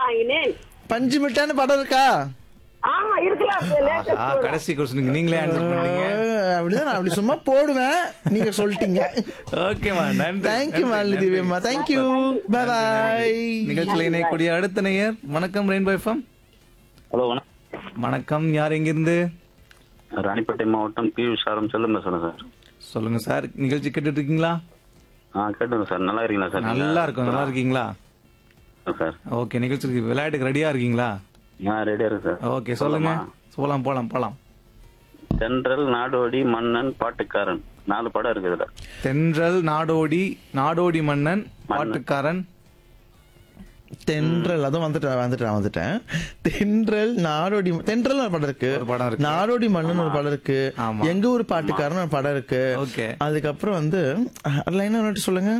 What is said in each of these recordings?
வாங்கினேன் பஞ்சு மிட்டான்னு படம் இருக்கா ஆமா இருக்கலாம் latest ஆ, கூட. கடைசி கொஸ்டினுக்கு நீங்களே ஆன்சர் பண்ணீங்க அஹ், அப்படிதான் நான் அப்படி சும்மா போடுவேன் நீங்க சொல்லிட்டீங்க ஓகேமா நன்றி தேங்க்யூ நன்றி, மாலினி நன்றி. திவ்யம்மா தேங்க்யூ பை பாய் நிகழ்ச்சியில் இணையக்கூடிய அடுத்த நேயர் வணக்கம் ரெயின்போ எஃப்எம் ஹலோ வணக்கம் வணக்கம் யார் எங்கிருந்து ராணிப்பேட்டை மாவட்டம் பி விசாரம் செல்லும் பேசுறேன் சார் சொல்லுங்க சார் நிகழ்ச்சி கேட்டுட்டு இருக்கீங்களா ஆ கேட்டுங்க சார் நல்லா இருக்கீங்களா சார் நல்லா இருக்கும் நல்லா இருக்கீங்களா சார் ஓகே நிகழ்ச்சிக்கு விளையாட்டுக்கு ரெடியா இருக்கீங்களா ஆ ரெடியா இருக்கு சார் ஓகே சொல்லுங்க போலாம் போலாம் போலாம் தென்றல் நாடோடி மன்னன் பாட்டுக்காரன் நாலு படம் இருக்குது இதுல தென்றல் நாடோடி நாடோடி மன்னன் பாட்டுக்காரன் தென்றல் அதுவும் வந்துட்டேன் வந்துட்டேன் வந்துட்டேன் தென்றல் நாடோடி தென்றல் ஒரு படம் இருக்கு ஒரு படம் இருக்கு. நாடோடி மன்னன் ஒரு படம் இருக்கு ஆமா. எங்க ஊர் பாட்டுக்காரன் ஒரு படம் இருக்கு ஓகே அதுக்கப்புறம் வந்து அதுல என்ன ஒன்று சொல்லுங்க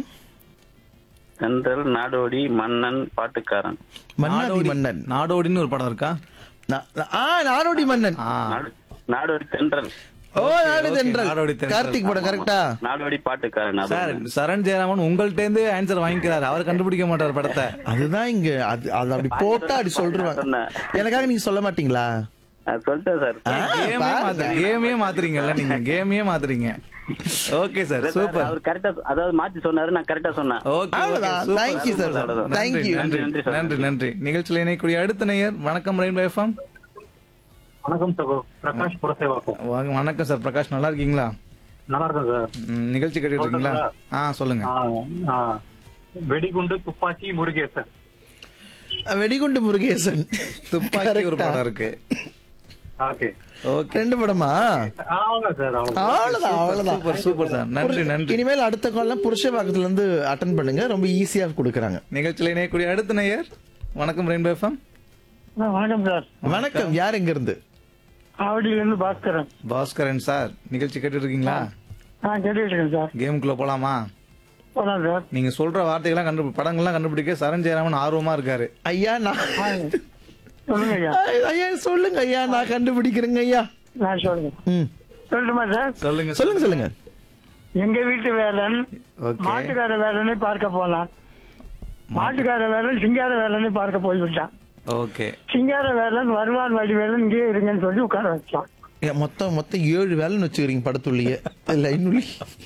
தென்றல் நாடோடி மன்னன் பாட்டுக்காரன் மன்னாதி மன்னன் நாடோடின்னு ஒரு படம் இருக்கா நா- நா- ஆ நாடோடி மன்னன் ஆ நாடு- நாடோடி தென்றல் ஓ நாடு okay, தென்றல் நாடோடி தென்றல். கார்த்திக் படம் கரெக்டா நாடோடி பாட்டுக்காரன் அது சார் சரண் ஜெயராமன் உங்கள்ட்ட இருந்து ஆன்சர் வாங்கிக்கிறாரு அவர் கண்டுபிடிக்க மாட்டார் படத்தை அதுதான் இங்க அது அது அப்படி போட்டா அப்படி சொல்றாங்க சொன்னேன். எனக்காக நீங்க சொல்ல மாட்டீங்களா நான் சொல்லிட்டேன் சார் ஆ, கேமே பாருங்க. மாத்து கேமே மாத்துறீங்கல்ல நீங்க கேமே மாத்துறீங்க ஓகே சார் சூப்பர் அவர் கரெக்டா அதாவது மாத்தி சொன்னாரு நான் கரெக்டா சொன்னேன் ஓகே அவ்வளவுதான் தேங்க்யூ சார் அவ்வளவுதான். தேங்க்யூ நன்றி நன்றி, sir. நன்றி நன்றி நிகழ்ச்சியில் இணையக்கூடிய அடுத்த நேயர் வணக்கம் ரெயின்போ எஃப்எம் வணக்கம் சகோ பிரகாஷ் புரசேவாக்கம் வாங்க வணக்கம் சார் பிரகாஷ் நல்லா இருக்கீங்களா நல்லா இருக்கேன் சார் ம், நிகழ்ச்சி கேட்டுட்டு இருக்கீங்களா ஆ சொல்லுங்க ஆ, ஆ. வெடிகுண்டு துப்பாக்கி முருகேசன் வெடிகுண்டு முருகேசன் துப்பாக்கி ஒரு Correct ஆ? படம் இருக்கு ஓகே ஓகே ரெண்டு படமா ஆமாங்க சார் ஆமாங்க அவ்வளவுதான் அவ்வளவுதான் சூப்பர் சூப்பர் சார் நன்றி நன்றி இனிமேல் அடுத்த கால்லாம் புருஷ பாக்கத்துல இருந்து அட்டன் பண்ணுங்க ரொம்ப ஈஸியா கொடுக்குறாங்க நிகழ்ச்சியில் இணையக்கூடிய அடுத்த நேயர் வணக்கம் ரெயின்போ எஃப்எம் வணக்கம் சார் வணக்கம் யார் எங்க இருந்து ஆவடியில இருந்து பாஸ்கரன் பாஸ்கரன் சார் நிகழ்ச்சி கேட்டுட்டு இருக்கீங்களா நான் கேட்டுட்டு இருக்கேன் சார் கேமுக்குள்ள போலாமா போலாம் சார் நீங்க சொல்ற வார்த்தைகள்லாம் கண்டு படங்கள்லாம் கண்டுபிடிக்க சரண் ஜெயராமன் ஆர்வமா இருக்காரு ஐயா நான் சொல்லுங்க ஐயா ஐயா சொல்லுங்க ஐயா நான் கண்டுபிடிக்கிறேங்க ஐயா நான் சொல்லுங்க ம் சொல்லட்டுமா சார் சொல்லுங்க சொல்லுங்க சொல்லுங்க எங்க வீட்டு வேலன் ஓகே மாட்டுக்கார வேலனை பார்க்க போனான் மாட்டுக்கார வேலன் சிங்கார வேலனை பார்க்க போய்விட்டான் ஓகே சிங்கார வேலன் வருவான் வடி வேலன் இங்கே இருங்கன்னு சொல்லி உட்கார வச்சான் ஏன், மொத்தம் மொத்தம் ஏழு வேலைன்னு வச்சுக்கிறீங்க படத்துள்ளியே லைனுள்ளி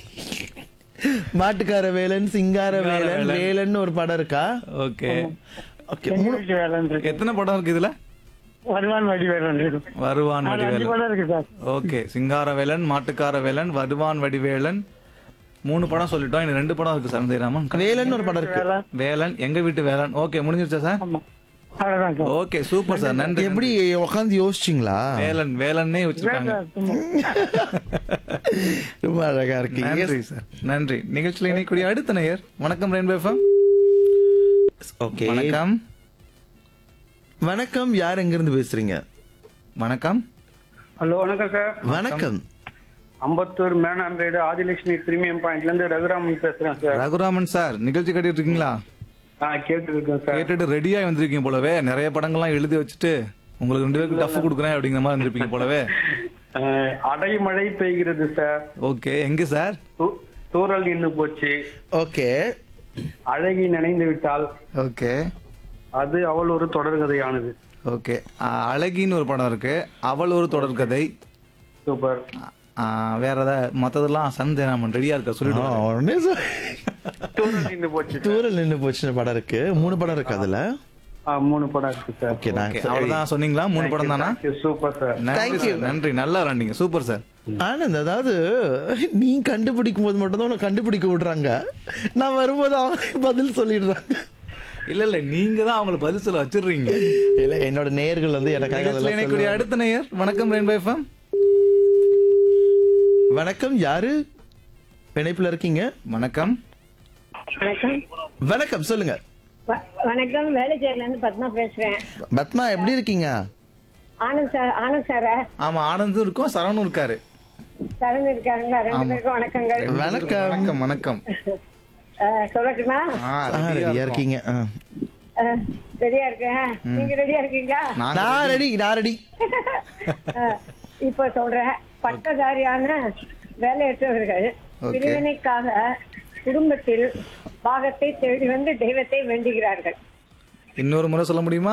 மாட்டுக்கார வேலன் சிங்கார வேலன் வேலன் ஒரு படம் இருக்கா ஓகே ஓகே எங்க வீட்டு வேலன் இருக்கு எத்தனை படம் இருக்கு இதுல வருவான் வடி வேலன் இருக்கு வருவான் நாலு அஞ்சு வடிவேலன் படம் இருக்கு சார் ஓகே சிங்காரவேலன் மாட்டுக்காரவேலன் வருவான் வடிவேலன் மூணு படம் சொல்லிட்டோம் இன்னும் ரெண்டு படம் இருக்கு சரண் ஜெயராமன் வேலன் ஒரு படம் இருக்கு வேலன் வேலன் எங்க வீட்டு வேலன் ஓகே முடிஞ்சிருச்சா சார் ஆமா அவ்வளவுதான் சார் ஓகே சூப்பர் சார் நன்றி எப்படி உட்காந்து யோசிச்சிங்களா வேலன் வேலன்னே வச்சிருக்காங்க ரொம்ப அழகா இருக்கு நன்றி சார் நன்றி நிகழ்ச்சியில் இணைக்கூடிய அடுத்த நேயர் வணக்கம் ரெயின்போ எஃப்எம் ஓகே வணக்கம் வணக்கம் யார் எங்க இருந்து பேசுறீங்க வணக்கம் ஹலோ வணக்கம் சார் வணக்கம் அம்பத்தூர் மேனான் ரைடு ஆதிலட்சுமி பிரீமியம் பாயிண்ட்ல இருந்து ரகுராமன் பேசுறேன் சார் ரகுராமன் சார் நிகழ்ச்சி கேட்டுட்டு இருக்கீங்களா ஆ கேட்டு இருக்கேன் சார் கேட்டுட்டு ரெடியா வந்திருக்கீங்க போலவே நிறைய படங்கள்லாம் எழுதி வச்சுட்டு உங்களுக்கு ரெண்டு பேருக்கு டஃப் கொடுக்குறேன் அப்படிங்கிற மாதிரி வந்திருப்பீங்க போலவே அஹ், அடைமழை பெய்கிறது சார் ஓகே எங்க சார் தூ- தூறல் நின்று போச்சு ஓகே அழகி நினைந்து விட்டால் ஓகே அது அவள் ஒரு தொடர்கதையானது ஓகே அழகின்னு ஒரு படம் இருக்கு அவள் ஒரு தொடர்கதை சூப்பர் ஆ, வேற ஏதாவது மத்ததெல்லாம் சன் ஜெயராமன் ரெடியா இருக்க ஆ, சொல்லிட்டு உடனே சொ- தூறல் நின்று போச்சு தூரல் நின்று போச்சுன்னு படம் இருக்கு மூணு படம் இருக்கு அதுல ஆ, மூணு படம் இருக்கு சார் ஓகே நான் ஓகே, அவ்வளவுதான் சொன்னீங்களா மூணு படம் தானா சூப்பர் சார் நன்றி Thank you. சார் நன்றி நல்லா விளாண்டீங்க சூப்பர் சார் ஆனந்த் அதாவது நீ கண்டுபிடிக்கும் போது மட்டும் தான் உனக்கு கண்டுபிடிக்க விடுறாங்க நான் வரும்போது அவங்க பதில் சொல்லிடுறாங்க இல்ல இல்ல நீங்க தான் அவங்கள பதில் சொல்ல வச்சிடுறீங்க இல்ல என்னோட நேயர்கள் வந்து எனக்காக நிகழ்ச்சியில் அதெல்லாம் இணையக்கூடிய சொல்லுவாங்க. அடுத்த நேயர் வணக்கம் ரெயின்போ எஃப்எம் வணக்கம் யாரு இணைப்புல இருக்கீங்க வணக்கம் வணக்கம் வணக்கம் சொல்லுங்க வ- வணக்கம் வேலைச்சேரில இருந்து பத்மா பேசுறேன் பத்மா எப்படி இருக்கீங்க ஆனந்த் சார் ஆனந்த் சாரா ஆமா ஆனந்தும் இருக்கும் சரவணும் இருக்காரு சரண் இருக்காருங்களா ரெண்டு பேருக்கும் வணக்கங்கள் வணக்கம் வணக்கம் வணக்கம் அஹ், சொல்லட்டுமா ஆ, ஆ, ready-ஆ ரெடியா இருக்கோம். இருக்கீங்க ஆ. அஹ், ரெடியா இருக்கேன் நீங்க ரெடியா இருக்கீங்களா நாங்க நான் ரெடி நான் ரெடி அஹ், இப்ப சொல்றேன் பட்டதாரியான வேலையற்றவர்கள் Okay. பிரிவினைக்காக குடும்பத்தில் பாகத்தை தேடி வந்து தெய்வத்தை வேண்டுகிறார்கள் இன்னொரு முறை சொல்ல முடியுமா